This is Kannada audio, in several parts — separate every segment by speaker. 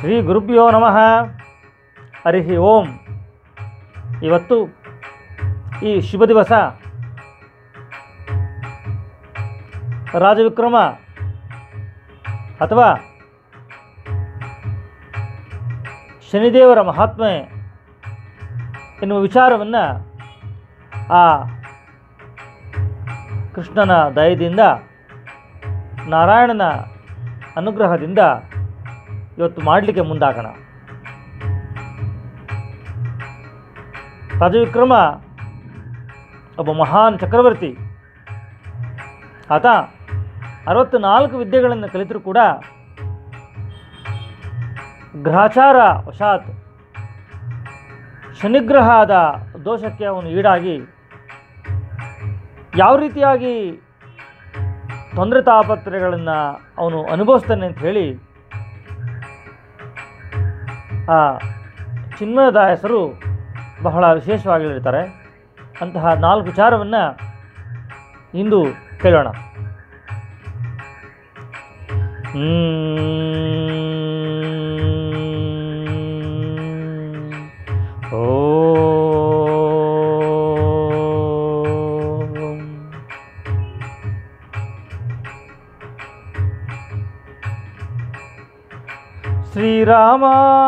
Speaker 1: ಶ್ರೀ ಗುರುಭ್ಯೋ ನಮಃ ಹರಿ ಓಂ ಇವತ್ತು ಈ ಶುಭ ದಿವಸ ರಾಜವಿಕ್ರಮ ಅಥವಾ ಶನಿದೇವರ ಮಹಾತ್ಮೆ ಎನ್ನುವ ವಿಚಾರವನ್ನು ಆ ಕೃಷ್ಣನ ದಯದಿಂದ ನಾರಾಯಣನ ಅನುಗ್ರಹದಿಂದ ಇವತ್ತು ಮಾಡಲಿಕ್ಕೆ ಮುಂದಾಗೋಣ ರಾಜವಿಕ್ರಮ ಒಬ್ಬ ಮಹಾನ್ ಚಕ್ರವರ್ತಿ ಆತ ಅರವತ್ತ್ನಾಲ್ಕು ವಿದ್ಯೆಗಳನ್ನು ಕಲಿತರೂ ಕೂಡ ಗ್ರಹಚಾರ ವಶಾತ್ ಶನಿಗ್ರಹದ ದೋಷಕ್ಕೆ ಅವನು ಈಡಾಗಿ ಯಾವ ರೀತಿಯಾಗಿ ತೊಂದರೆ ತಾಪತ್ರೆಗಳನ್ನು ಅವನು ಅನುಭವಿಸ್ತಾನೆ ಅಂತ ಹೇಳಿ ಆ ಚಿನ್ಮಯದಾಯಸರು ಬಹಳ ವಿಶೇಷವಾಗಿ ಹೇಳ್ತಾರೆ ಅಂತಹ ನಾಲ್ಕು ವಿಚಾರವನ್ನು ಇಂದು ಕೇಳೋಣ ಹ್ಮ್. ಓಂ. ಶ್ರೀರಾಮ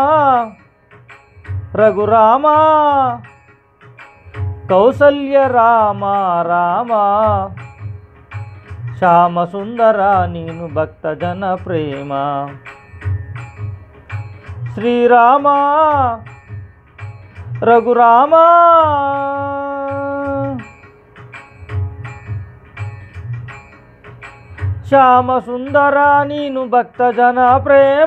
Speaker 1: ರಘುರಾಮ ಕೌಸಲ್ಯ ರಾಮ ರಾಮ ಶ್ಯಾಮ ಸುಂದರ ನೀನು ಭಕ್ತ ಜನ ಪ್ರೇಮ ಶ್ರೀರಾಮ ರಘುರಾಮ ಶ್ಯಾಮ ಸುಂದರ ನೀನು ಭಕ್ತ ಜನ ಪ್ರೇಮ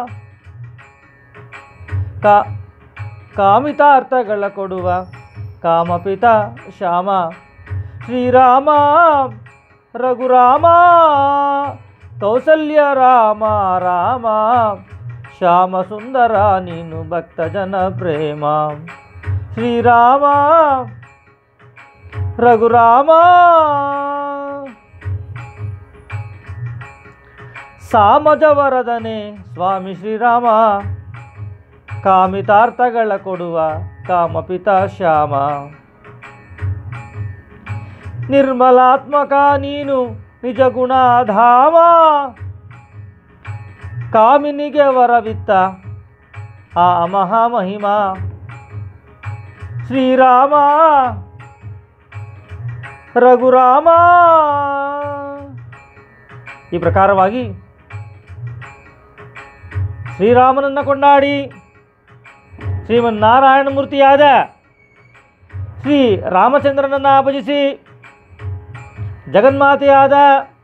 Speaker 1: ಕಾ ಕಾಮಿತಾರ್ಥಗಳ ಕೊಡುವ ಕಾಮಪಿತ ಶ್ಯಾಮ ಶ್ರೀರಾಮ ರಘುರಾಮ ಕೌಸಲ್ಯ ರಾಮ ರಾಮ ಶ್ಯಾಮ ಸುಂದರ ನೀನು ಭಕ್ತ ಜನ ಪ್ರೇಮ ಶ್ರೀರಾಮ ರಘುರಾಮ ಸಾಮಜವರದನೆ ಸ್ವಾಮಿ ಶ್ರೀರಾಮ ಕಾಮಿತಾರ್ಥಗಳ ಕೊಡುವ ಕಾಮಪಿತ ಶ್ಯಾಮ ನಿರ್ಮಲಾತ್ಮಕ ನೀನು ನಿಜ ಗುಣಧಾಮ ಕಾಮಿನಿಗೆ ವರವಿತ್ತ ಆ ಮಹಾಮಹಿಮ ಶ್ರೀರಾಮ ರಘುರಾಮ ಈ ಪ್ರಕಾರವಾಗಿ ಶ್ರೀರಾಮನನ್ನು ಕೊಂಡಾಡಿ ಶ್ರೀಮನ್ನಾರಾಯಣ ಮೂರ್ತಿಯಾದ ಶ್ರೀ ರಾಮಚಂದ್ರನನ್ನು ಭಜಿಸಿ ಜಗನ್ಮಾತೆಯಾದ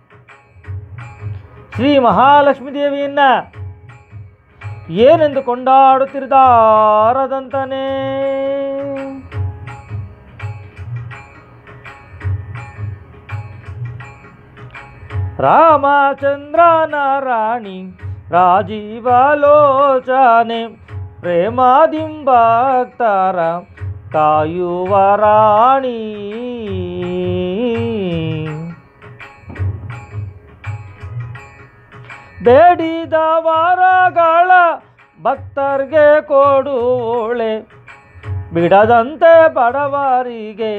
Speaker 1: ಶ್ರೀ ಮಹಾಲಕ್ಷ್ಮೀ ದೇವಿಯನ್ನ ಏನೆಂದು ಕೊಂಡಾಡುತ್ತಿರದಾರದಂತನೇ ರಾಮಚಂದ್ರನ ರಾಣಿ ರಾಜೀವಲೋಚನೆ ಪ್ರೇಮಾದಿಂಬಕ್ತರ ಕಾಯುವ ರಾಣಿ ಬೇಡಿದ ವರಗಳ ಭಕ್ತರಿಗೆ ಕೊಡುವಳೆ ಬಿಡದಂತೆ ಬಡವರಿಗೆ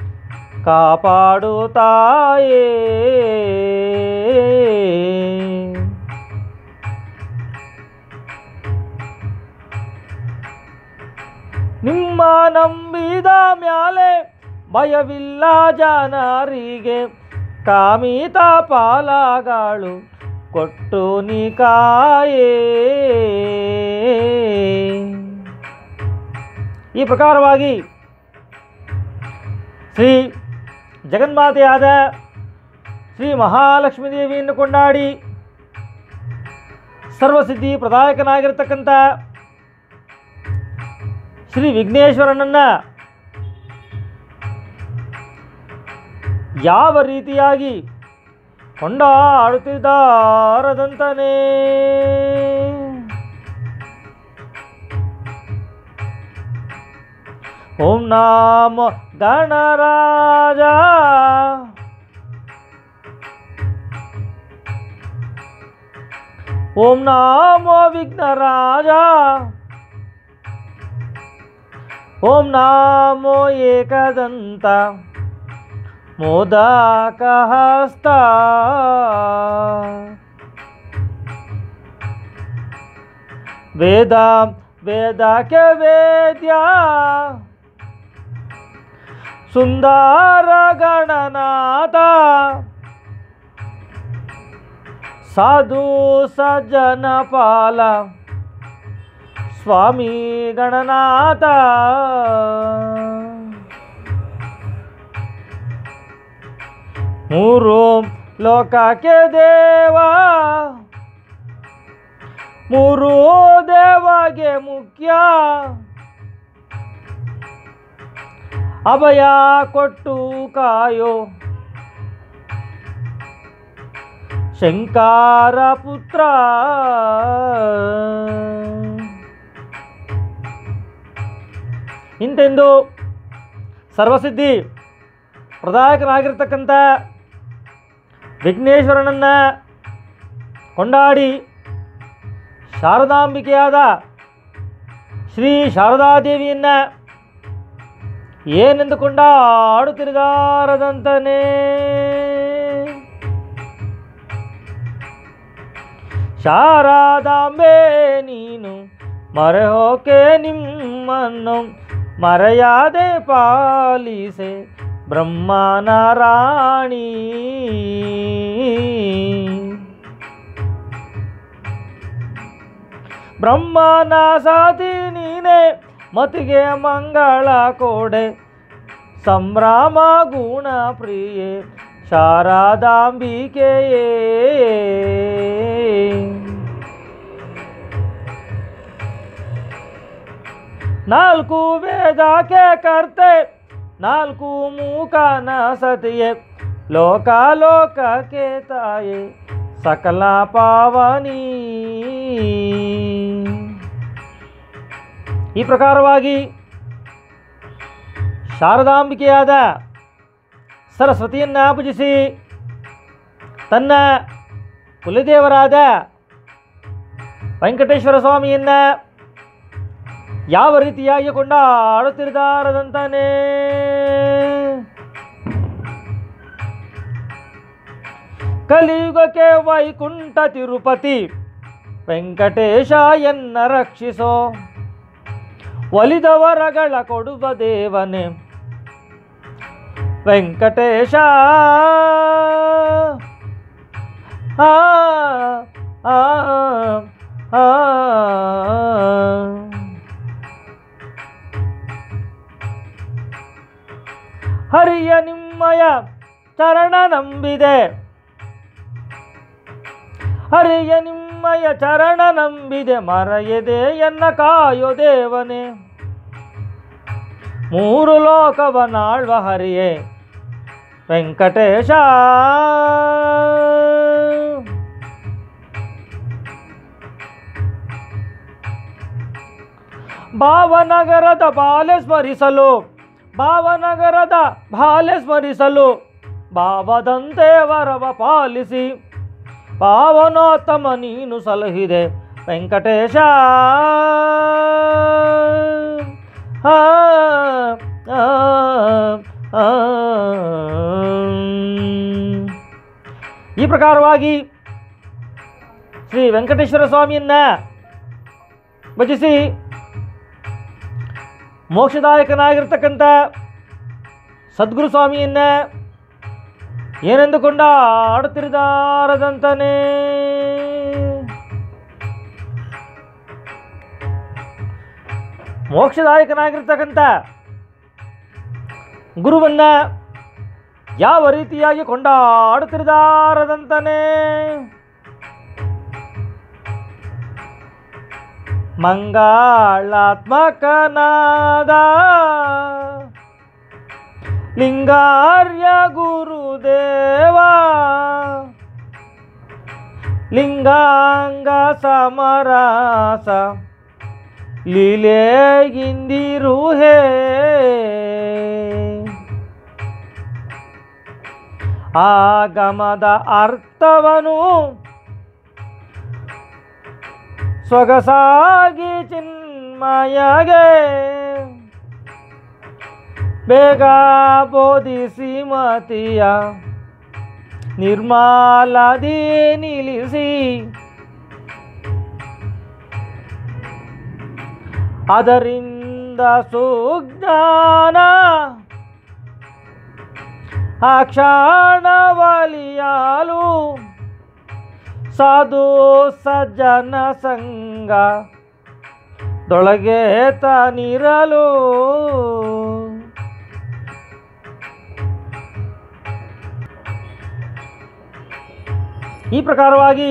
Speaker 1: ಕಾಪಾಡುತ್ತಾಯೇ ನಿಮ್ಮ ನಂಬಿದ ಮ್ಯಾಲೆ ಭಯವಿಲ್ಲ ಜನರಿಗೆ ಕಾಮಿತ ಪಾಲಗಳು ಕೊಟ್ಟು ನಿಕಾಯೇ ಈ ಪ್ರಕಾರವಾಗಿ ಶ್ರೀ ಜಗನ್ಮಾತೆಯಾದ ಶ್ರೀ ಮಹಾಲಕ್ಷ್ಮೀ ದೇವಿಯನ್ನು ಕೊಂಡಾಡಿ ಸರ್ವಸಿದ್ಧಿ ಪ್ರದಾಯಕನಾಗಿರ್ತಕ್ಕಂಥ ಶ್ರೀ ವಿಘ್ನೇಶ್ವರನನ್ನ ಯಾವ ರೀತಿಯಾಗಿ ಕೊಂಡಾಡುತ್ತಿದ್ದಾರದಂತನೇ ಓಂ ನಾಮ ಗಣರಾಜ ಓಂ ನಾಮೋ ವಿಘ್ನರಾಜ ಓಂ ನಾಮೋ ಏಕದಂತ ಮೋದಕಹಸ್ತ ವೇದ ವೇದಕ್ಕೆ ವೇದ್ಯ ಸುಂದರ ಗಣನಾಥ ಸಾಧು ಸಜ್ಜನ ಪಾಲ ಸ್ವಾಮಿ ಗಣನಾಥ ಮೂರು ಲೋಕಕ್ಕೆ ದೇವ ಮೂರು ದೇವಗೆ ಮುಖ್ಯ ಅಭಯ ಕೊಟ್ಟು ಕಾಯೋ ಶಂಕಾರ ಪುತ್ರ ಇಂತೆಂದು ಸರ್ವಸಿದ್ಧಿ ಪ್ರದಾಯಕನಾಗಿರ್ತಕ್ಕಂಥ ವಿಘ್ನೇಶ್ವರನನ್ನು ಕೊಂಡಾಡಿ ಶಾರದಾಂಬಿಕೆಯಾದ ಶ್ರೀ ಶಾರದಾದೇವಿಯನ್ನು ಏನೆಂದು ಕೊಂಡಾಡುತ್ತಿರಿದಾರದಂತನೇ ಶಾರದಾಂಬೆ ನೀನು ಮರೆ ಹೋಕೆ ನಿಮ್ಮನ್ನು ಮರೆಯಾದೆ ಪಾಲಿಸೆ ಬ್ರಹ್ಮನ ರಾಣಿ ಬ್ರಹ್ಮನ ಸಾತಿ ನೀನೆ ಮತಿಗೆ ಮಂಗಳ ಕೋಡೆ ಸಂಭ್ರಮ ಗುಣ ಪ್ರಿಯೆ ಶಾರದಾಂಬಿಕೆಯೇ ನಾಲ್ಕು ವೇದಕ್ಕೆ ಕರ್ತೆ ನಾಲ್ಕು ಮೂಕನ ಸತಿಯೇ ಲೋಕ ಲೋಕಕ್ಕೆ ತಾಯೆ ಸಕಲ ಪಾವನಿ ಈ ಪ್ರಕಾರವಾಗಿ ಶಾರದಾಂಬಿಕೆಯಾದ ಸರಸ್ವತಿಯನ್ನು ಪೂಜಿಸಿ ತನ್ನ ಕುಲದೇವರಾದ ವೆಂಕಟೇಶ್ವರ ಸ್ವಾಮಿಯನ್ನು ಯಾವ ರೀತಿಯಾಗಿ ಕೊಂಡಾಡುತ್ತಿದ್ದಾರದಂತಾನೆ ಕಲಿಯುಗಕ್ಕೆ ವೈಕುಂಠ ತಿರುಪತಿ ವೆಂಕಟೇಶ ಎನ್ನ ರಕ್ಷಿಸೋ ಒಲಿದವರಗಳ ಕೊಡುವ ದೇವನೇ ವೆಂಕಟೇಶ ಆ ಆ ಆ ಹರಿಯ ನಿಮ್ಮಯ ಚರಣ ನಂಬಿದೆ ಹರಿಯ ನಿಮ್ಮಯ ಚರಣ ನಂಬಿದೆ ಮರೆಯದೆ ಎನ್ನ ಕಾಯೋ ದೇವನೇ ಮೂರು ಲೋಕವನಾಳ್ವ ಹರಿಯೇ ವೆಂಕಟೇಶ ಭಾವನಗರದ ಬಾಲೆ ಸ್ಮರಿಸಲು ಭಾವನಗರದ ಬಾಲೆ ಸ್ಮರಿಸಲು ಭಾವದಂತೆ ವರವ ಪಾಲಿಸಿ ಪಾವನೋತ್ತಮ ನೀನು ಸಲಹಿದೆ ವೆಂಕಟೇಶ ಆ, ಆ, ಆ. ಈ ಪ್ರಕಾರವಾಗಿ ಶ್ರೀ ವೆಂಕಟೇಶ್ವರ ಸ್ವಾಮಿಯನ್ನ ಭಜಿಸಿ ಮೋಕ್ಷದಾಯಕನಾಗಿರ್ತಕ್ಕಂಥ ಸದ್ಗುರು ಸ್ವಾಮಿಯನ್ನ ಏನೆಂದುಕೊಂಡ ಆಡುತ್ತಿರಿದಾರದಂತಾನೆ ಮೋಕ್ಷದಾಯಕನಾಗಿರ್ತಕ್ಕಂಥ ಗುರುವನ್ನ ಯಾವ ರೀತಿಯಾಗಿ ಕೊಂಡಾಡುತ್ತಿರಿದಾರದಂತಾನೆ ಮಂಗಳಾತ್ಮಕನಾದ ಲಿಂಗಾರ್ಯ ಗುರುದೇವ ಲಿಂಗಾಂಗ ಸಮರಾಸ ಲೀಲೆಗಿಂದಿರು ಹೇ ಆಗಮದ ಅರ್ಥವನು ಸೊಗಸಾಗಿ ಚಿನ್ಮಯಗೆ ಬೇಗ ಬೋಧಿಸಿ ಮತಿಯ ನಿರ್ಮಾಲದಿ ನಿಲ್ಲಿಸಿ ಅದರಿಂದ ಸುಜ್ಞಾನ ಆ ಕ್ಷಣವಲಿಯಲು ಸಾಧು ಸಜ್ಜನ ಸಂಗ ದೊಳಗೆ ತಾನಿರಲು ಈ ಪ್ರಕಾರವಾಗಿ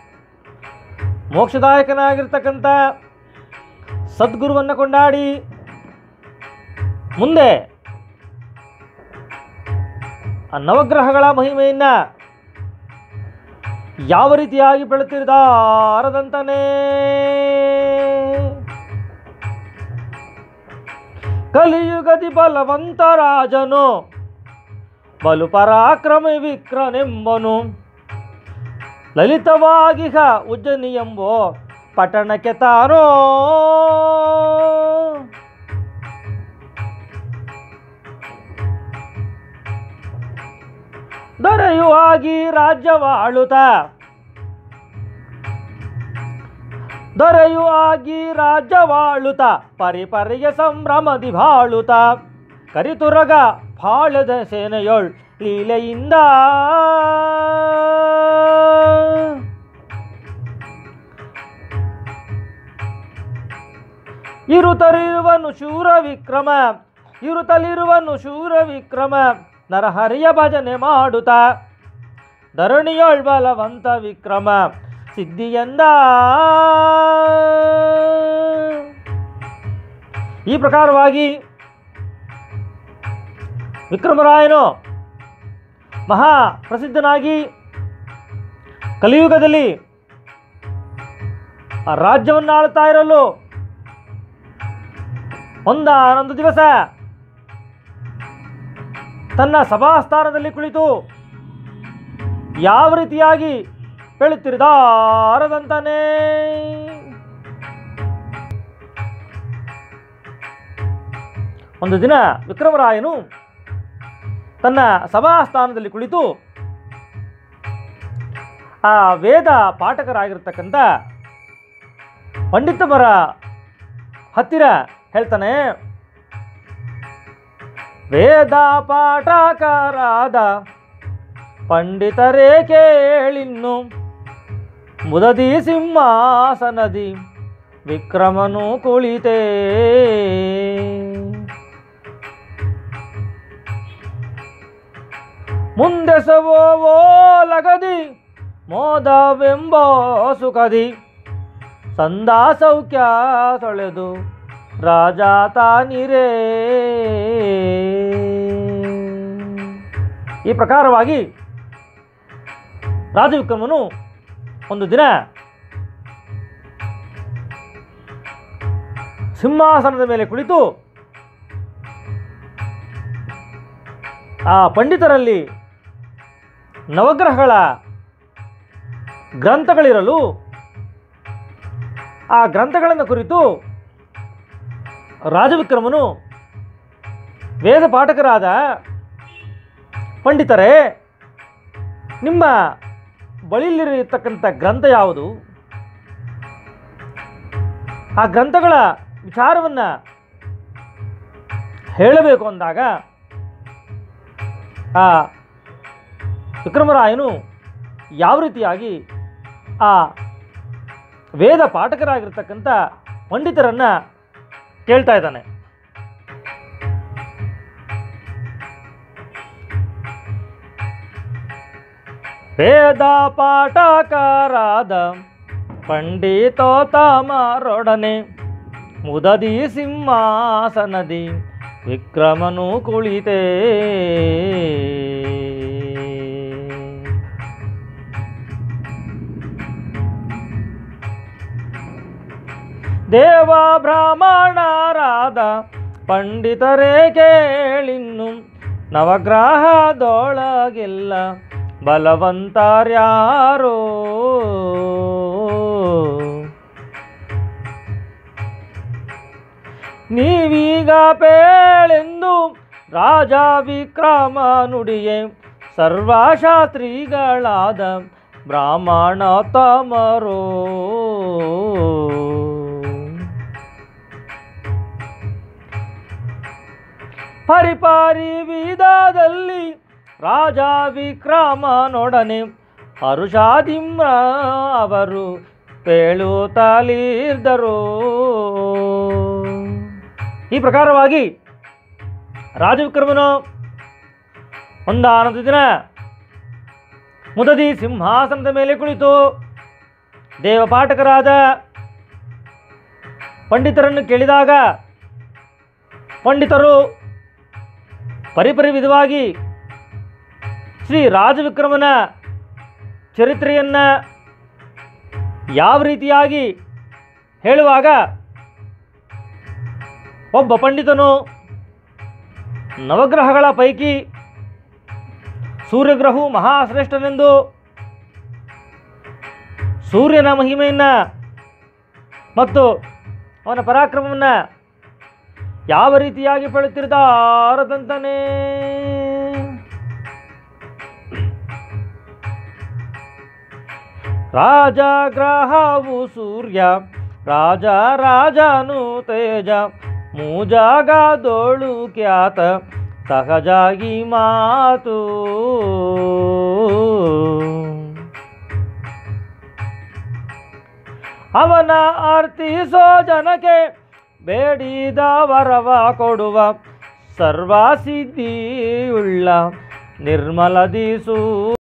Speaker 1: ಮೋಕ್ಷದಾಯಕನಾಗಿರ್ತಕ್ಕಂಥ ಸದ್ಗುರುವನ್ನು ಕೊಂಡಾಡಿ ಮುಂದೆ ಆ ನವಗ್ರಹಗಳ ಮಹಿಮೆಯನ್ನು ಯಾವ ರೀತಿಯಾಗಿ ಬೆಳುತ್ತಿದ್ದಾರದಂತನೇ ಕಲಿಯುಗದಿ ಬಲವಂತ ರಾಜನು ಬಲು ಪರಾಕ್ರಮ ವಿಕ್ರನೆಂಬನು ಲಲಿತವಾಗಿಹ ಉಜ್ಜನಿ ಎಂಬೋ ಪಟ್ಟಣಕ್ಕೆ ತಾನೋ ದೊರೆಯುವಾಗಿ ರಾಜ್ಯವಾಳುತ್ತ ದೊರೆಯುವಾಗಿ ರಾಜ್ಯವಾಳುತ್ತ ಪರಿಪರಿಗೆ ಸಂಭ್ರಮದಿ ಬಾಳುತ್ತ ಕರಿತುರಗ ಬಾಳದ ಸೇನೆಯೊಳ್ ಲೀಲೆಯಿಂದ ಇರುತ್ತಲಿರುವನು ಶೂರ ವಿಕ್ರಮ ಇರುತ್ತಲಿರುವನು ಶೂರ ವಿಕ್ರಮ ನರಹರಿಯ ಭಜನೆ ಮಾಡುತ್ತ ಧರಣಿಯೊಳ್ ಬಲವಂತ ವಿಕ್ರಮ ಸಿದ್ಧಿಯಂದ ಈ ಪ್ರಕಾರವಾಗಿ ವಿಕ್ರಮರಾಯನು ಮಹಾ ಪ್ರಸಿದ್ಧನಾಗಿ ಕಲಿಯುಗದಲ್ಲಿ ಆ ರಾಜ್ಯವನ್ನು ಆಳ್ತಾ ಇರಲು ಒಂದಾನೊಂದು ದಿವಸ ತನ್ನ ಸಭಾಸ್ಥಾನದಲ್ಲಿ ಕುಳಿತು ಯಾವ ರೀತಿಯಾಗಿ ಹೇಳುತ್ತಿರದಾರದಂತಾನೆ ಒಂದು ದಿನ ವಿಕ್ರಮರಾಯನು ತನ್ನ ಸಭಾಸ್ಥಾನದಲ್ಲಿ ಕುಳಿತು ಆ ವೇದ ಪಾಠಕರಾಗಿರ್ತಕ್ಕಂಥ ಪಂಡಿತಮರ ಹತ್ತಿರ ಹೇಳ್ತಾನೆ ವೇದ ಪಾಠಕರಾದ ಪಂಡಿತರೇ ಕೇಳಿನ್ನು ಮುದದಿ ಸಿಂಹಾಸನದಿ ವಿಕ್ರಮನು ಕುಳಿತೇ ಮುಂದೆ ಸವೋ ಲಗದಿ ಮೋದವೆಂಬೋ ಸುಖದಿ ಸಂದಾ ಸೌಖ್ಯ ತೊಳೆದು ರಾಜ ತಾನಿರೇ ಈ ಪ್ರಕಾರವಾಗಿ ರಾಜವಿಕ್ರಮನು ಒಂದು ದಿನ ಸಿಂಹಾಸನದ ಮೇಲೆ ಕುಳಿತು ಆ ಪಂಡಿತರಲ್ಲಿ ನವಗ್ರಹಗಳ ಗ್ರಂಥಗಳಿರಲು ಆ ಗ್ರಂಥಗಳನ್ನು ಕುರಿತು ರಾಜವಿಕ್ರಮನು ವೇದ ಪಾಠಕರಾದ ಪಂಡಿತರೇ ನಿಮ್ಮ ಬಳಿಯಲ್ಲಿರತಕ್ಕಂಥ ಗ್ರಂಥ ಯಾವುದು ಆ ಗ್ರಂಥಗಳ ವಿಚಾರವನ್ನು ಹೇಳಬೇಕು ಅಂದಾಗ ಆ ವಿಕ್ರಮರಾಯನು ಯಾವ ರೀತಿಯಾಗಿ ಆ ವೇದ ಪಾಠಕರಾಗಿರ್ತಕ್ಕಂಥ ಪಂಡಿತರನ್ನು ಕೇಳ್ತಾ ಇದ್ದಾನೆ ವೇದ ಪಾಠಕರಾದ ಪಂಡಿತೋತ್ತಮರೊಡನೆ ಮುದದಿ ಸಿಂಹಾಸನದಿ ವಿಕ್ರಮನು ಕುಳಿತೇ ದೇವ ಬ್ರಾಹ್ಮಣರಾದ ಪಂಡಿತರೇ ಕೇಳಿನ್ನು ನವಗ್ರಹದೊಳಗೆಲ್ಲ ಬಲವಂತಾರ್ಯಾರೋ ನೀವೀಗ ಪೇಳೆಂದು ರಾಜ ವಿಕ್ರಮ ನುಡಿಯೇ ಸರ್ವಶಾಸ್ತ್ರಿಗಳಾದ ಬ್ರಾಹ್ಮಣ ತಮರೋ ಪರಿಪಾರಿ ವಿಧದಲ್ಲಿ ರಾಜ ವಿಕ್ರಮನೊಡನೆ ಹರುಷಾದಿಮ್ರ ಅವರು ಪೇಳುತ್ತಲಿದ್ದರು ಈ ಪ್ರಕಾರವಾಗಿ ರಾಜವಿಕ್ರಮನು ಒಂದಾನೊಂದು ದಿನ ಮುದದಿ ಸಿಂಹಾಸನದ ಮೇಲೆ ಕುಳಿತು ದೇವಪಾಠಕರಾದ ಪಂಡಿತರನ್ನು ಕೇಳಿದಾಗ ಪಂಡಿತರು ಪರಿಪರಿ ವಿಧವಾಗಿ ಶ್ರೀ ರಾಜವಿಕ್ರಮನ ಚರಿತ್ರೆಯನ್ನು ಯಾವ ರೀತಿಯಾಗಿ ಹೇಳುವಾಗ ಒಬ್ಬ ಪಂಡಿತನು ನವಗ್ರಹಗಳ ಪೈಕಿ ಸೂರ್ಯಗ್ರಹವು ಮಹಾಶ್ರೇಷ್ಠನೆಂದು ಸೂರ್ಯನ ಮಹಿಮೆಯನ್ನು ಮತ್ತು ಅವನ ಪರಾಕ್ರಮವನ್ನು ಯಾವ ರೀತಿಯಾಗಿ ಪಡೆಯುತ್ತಿರ್ತಾರದಂತನೇ ರಾಜಗ್ರಹವು ಸೂರ್ಯ ರಾಜ ರಾಜನು ತೇಜ ಮೂಜಾಗದೋಳು ಖ್ಯಾತ ಸಹಜಾಗಿ ಮಾತು ಅವನ ಅರ್ಥಿಸೋ ಜನಕ್ಕೆ ಬೇಡಿದ ವರವ ಕೊಡುವ ಸರ್ವಸಿದ್ಧಿಯುಳ್ಳ ನಿರ್ಮಲದಿಸು